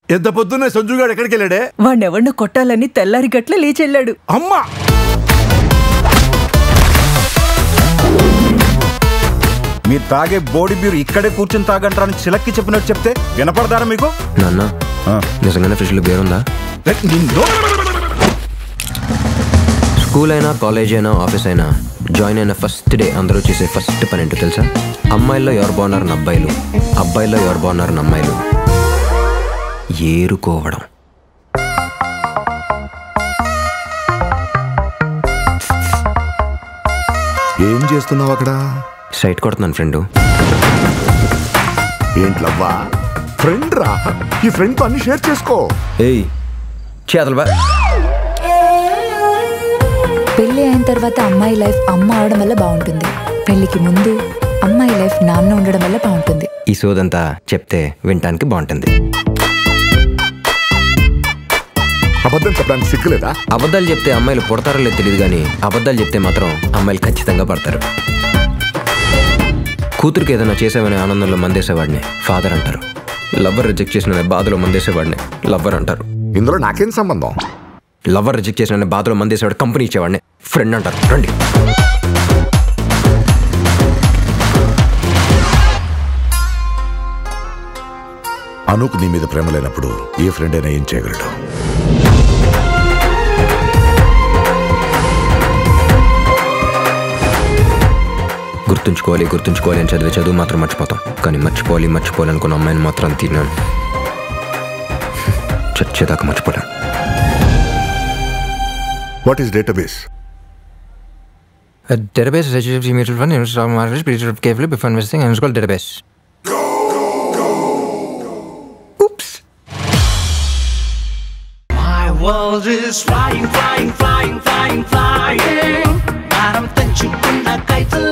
ఎంత పొద్దున్నే సంజుగాడు ఎక్కడికి వెళ్ళాడే వాణ్ణెవడినో కొట్టాలని తెల్లారి గట్ల లేచెళ్ళాడు అమ్మా మీరు తాగే బోడి బీరు ఇక్కడే కూర్చుని తాగంటారని చిలక్కి చెప్పినట్టు చెప్తే వినపడతారా మీకు నాన్న ఆ. నిజంగానే ఫ్రిడ్జ్లో బేర్ ఉందా ఏ, నిన్ను స్కూల్ అయినా కాలేజ్ అయినా ఆఫీస్ అయినా జాయిన్ అయిన ఫస్ట్ డే అందరూ చేసే ఫస్ట్ పని ఏంటో తెలుసా అమ్మాయిల్లో ఎవరు బాగున్నారని అబ్బాయిలు అబ్బాయిల్లో ఎవరు బాగున్నారని అమ్మాయిలు ఏరుకోవడం ఏం చేస్తున్నావు అక్కడ సైట్ కొడుతున్నాను ఫ్రెండ్ ఏంట్లవ్వా ఫ్రెండ్ రా ఈ ఫ్రెండ్ తో అన్ని షేర్ చేసుకో ఏయ్ చేతలు బా పెళ్లి అయిన తర్వాత అమ్మాయి లైఫ్ అమ్మ అవడం వల్ల బాగుంటుంది పెళ్లికి ముందు అమ్మాయి లైఫ్ నాన్న ఉండడం వల్ల బాగుంటుంది ఈ సోదంతా చెప్తే వినటానికి బాగుంటుంది అబద్ధం చెప్పడానికి సిగ్గులేదా అబద్ధాలు చెప్తే అమ్మాయిలు పుడతారో లేదు తెలియదు కానీ అబద్ధాలు చెప్తే మాత్రం అమ్మాయిలు ఖచ్చితంగా పడతారు కూతురికి ఏదైనా చేసావనే ఆనందంలో మందేసేవాడిని ఫాదర్ అంటారు లవ్వర్ రిజెక్ట్ చేసిన బాధలో మందేసేవాడిని లవ్వర్ అంటారు ఇందులో నాకేం సంబంధం లవ్వర్ రిజెక్ట్ చేసిన బాధలో మందేసేవాడు కంపెనీ ఇచ్చేవాడిని ఫ్రెండ్ అంటారు రండి అనుకు నీ మీద ప్రేమ లేనప్పుడు ఏ ఫ్రెండ్ అయినా ఏం చేయగలడు గుర్తుంచుకోవాలి గుర్తుంచుకోవాలి అని చదివే చదువు మాత్రం మర్చిపోతాం కానీ మర్చిపోవాలి మర్చిపోవాలి అనుకున్న అమ్మాయిని మాత్రం తిన్నాను చచ్చేదాకా మర్చిపోలేను what is database A database is HTTP mutual fund, in stock market, please read carefully before investing, and it's called database. My world is flying, flying, flying, flying, flying. భారం తెచ్చుకున్న కైతల